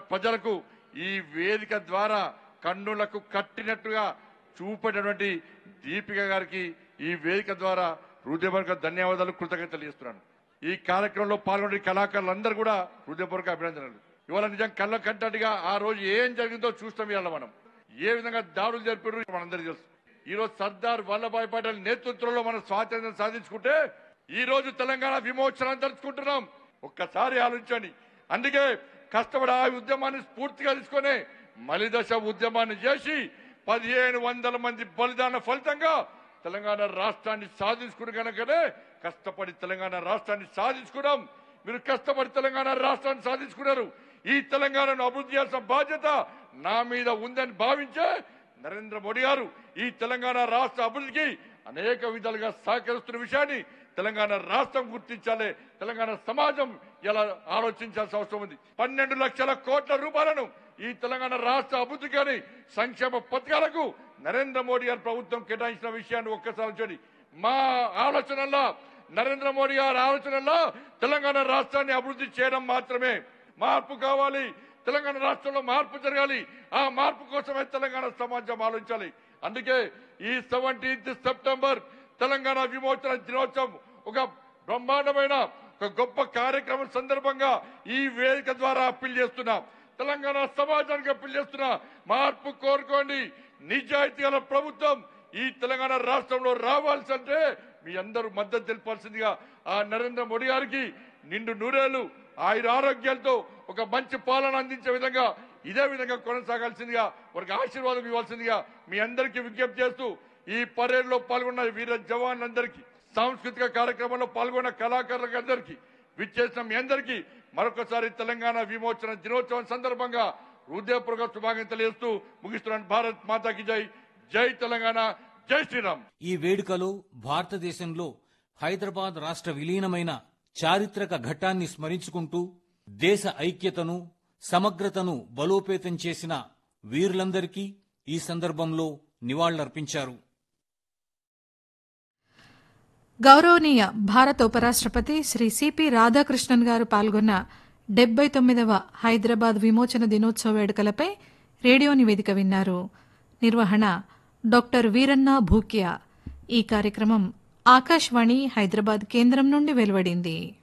ప్రజలకు ఈ వేదిక ద్వారా కన్నులకు కట్టినట్టుగా చూపేటటువంటి దీపిక గారికి ఈ వేదిక ద్వారా హృదయపూర్వక ధన్యవాదాలు కృతజ్ఞతలు చేస్తున్నాను ఈ కార్యక్రమంలో పాల్గొనే కళాకారులందరూ కూడా హృదయపూర్వక అభినందనలు ఇవాళ నిజం కళ్ళ కట్టడిగా ఆ రోజు ఏం జరిగిందో చూస్తాం ఇవాళ మనం ఏ విధంగా దాడులు జరిపారు మనందరికీ తెలుసు ఈ రోజు సర్దార్ వల్లభాయ్ పటేల్ నేతృత్వంలో మనం స్వాతంత్రం సాధించుకుంటే ఈ రోజు తెలంగాణ విమోచన తలుచుకుంటున్నాం ఒక్కసారి ఆలోచించండి అందుకే కష్టపడి ఆ ఉద్యమాన్ని స్ఫూర్తిగా తీసుకొని మలిదశ ఉద్యమాన్ని చేసి పదిహేను వందల మంది బలిదాన ఫలితంగా తెలంగాణ రాష్ట్రాన్ని సాధించుకుని కనుకనే కష్టపడి తెలంగాణ రాష్ట్రాన్ని సాధించుకున్నాం మీరు కష్టపడి తెలంగాణ రాష్ట్రాన్ని సాధించుకున్నారు ఈ తెలంగాణను అభివృద్ధి చేయాల్సిన బాధ్యత నా మీద ఉందని భావించే నరేంద్ర మోడీ గారు ఈ తెలంగాణ రాష్ట్ర అభివృద్ధికి అనేక విధాలుగా సహకరిస్తున్న విషయాన్ని తెలంగాణ రాష్ట్రం గుర్తించాలి తెలంగాణ సమాజం ఇలా ఆలోచించాల్సిన అవసరం ఉంది పన్నెండు లక్షల కోట్ల రూపాయలను ఈ తెలంగాణ రాష్ట్ర అభివృద్ధి కానీ సంక్షేమ పథకాలకు నరేంద్ర మోడీ గారి ప్రభుత్వం కేటాయించిన విషయాన్ని ఒక్కసారి చూడండి మా ఆలోచనల్లో నరేంద్ర మోడీ గారి ఆలోచనల్లో తెలంగాణ రాష్ట్రాన్ని అభివృద్ధి చేయడం మాత్రమే మార్పు కావాలి తెలంగాణ రాష్ట్రంలో మార్పు జరగాలి ఆ మార్పు కోసమే తెలంగాణ సమాజం ఆలోచించాలి అందుకే ఈ సెవెంటీన్త్ సెప్టెంబర్ తెలంగాణ విమోచన దినోత్సవం ఒక బ్రహ్మాండమైన ఒక గొప్ప కార్యక్రమం సందర్భంగా ఈ వేదిక ద్వారా అప్పీల్ చేస్తున్నా తెలంగాణ సమాజానికి అప్పీల్ చేస్తున్నా మార్పు కోరుకోండి నిజాయితీ గల ప్రభుత్వం ఈ తెలంగాణ రాష్ట్రంలో రావాల్సింటే మీ అందరూ మద్దతు తెలపాల్సిందిగా ఆ నరేంద్ర మోడీ గారికి నిండు నూరేళ్లు ఆయన ఆరోగ్యాలతో ఒక మంచి పాలన అందించే విధంగా ఇదే విధంగా కొనసాగాల్సిందిగా వారికి ఆశీర్వాదం ఇవ్వాల్సిందిగా మీ అందరికీ విజ్ఞప్తి చేస్తూ ఈ పరేడ్ లో పాల్గొన్న వీర జవాన్లందరికీ సాంస్కృతిక కార్యక్రమంలో పాల్గొన్న కళాకారులకు అందరికీ విచ్చేసిన మీ అందరికీ మరొకసారి తెలంగాణ విమోచన దినోత్సవం సందర్భంగా హృదయపూర్వక శుభాకాంక్షలు తెలియజేస్తూ ముగిస్తున్నాను భారత్ మాతాకి జై జై తెలంగాణ జై శ్రీరామ్ ఈ వేడుకలో భారతదేశంలో హైదరాబాద్ రాష్ట్ర విలీనమైన చారిత్రక ఘట్టాన్ని స్మరించుకుంటూ దేశ ఐక్యతను సమగ్రతను బలోపేతం చేసిన వీరులందరికీ ఈ సందర్భంలో నివాళులర్పించారు గౌరవనీయ భారత ఉపరాష్ట్రపతి శ్రీ సిపి రాధాకృష్ణన్ గారు పాల్గొన్న డెబ్బై తొమ్మిదవ హైదరాబాద్ విమోచన దినోత్సవ వేడుకలపై రేడియో నివేదిక విన్నారు నిర్వహణ డాక్టర్ వీరన్న భూక్యా ఈ కార్యక్రమం ఆకాశవాణి హైదరాబాద్ కేంద్రం నుండి వెలువడింది